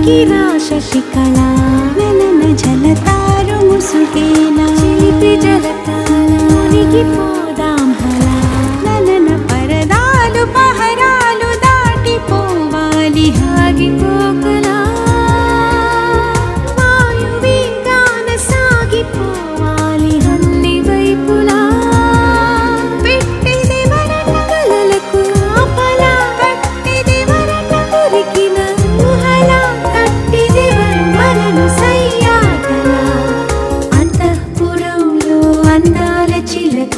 చెలిగిరా శశికళ ననన జలతారు ముసుగేనా చిలిపి జలతానికి పోదాం హలా ననన పరదాలు పహరాలు దాటిపోవాలి ఆగిపోకలా వాయువేగాన సాగిపోవాలి అన్ని వైపులా పెట్టిది వరణ కలలకు ఆపలా కట్టిది వరణ కొరికిన ఊహలా కట్టిది మనను సయ్యాటలా అంతఃపురంలో అందాల చిలక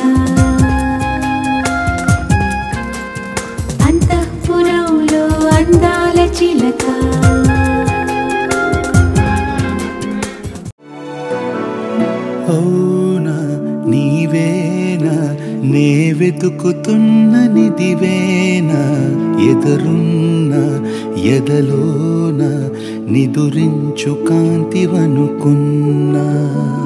అంతఃపురంలో అందాల చిలక అవునా నీవేనా నే వెతుకుతున్న నిదివేనా ఎదురున్న ఎదలోన నిదురించు కాంతివనుకున్నా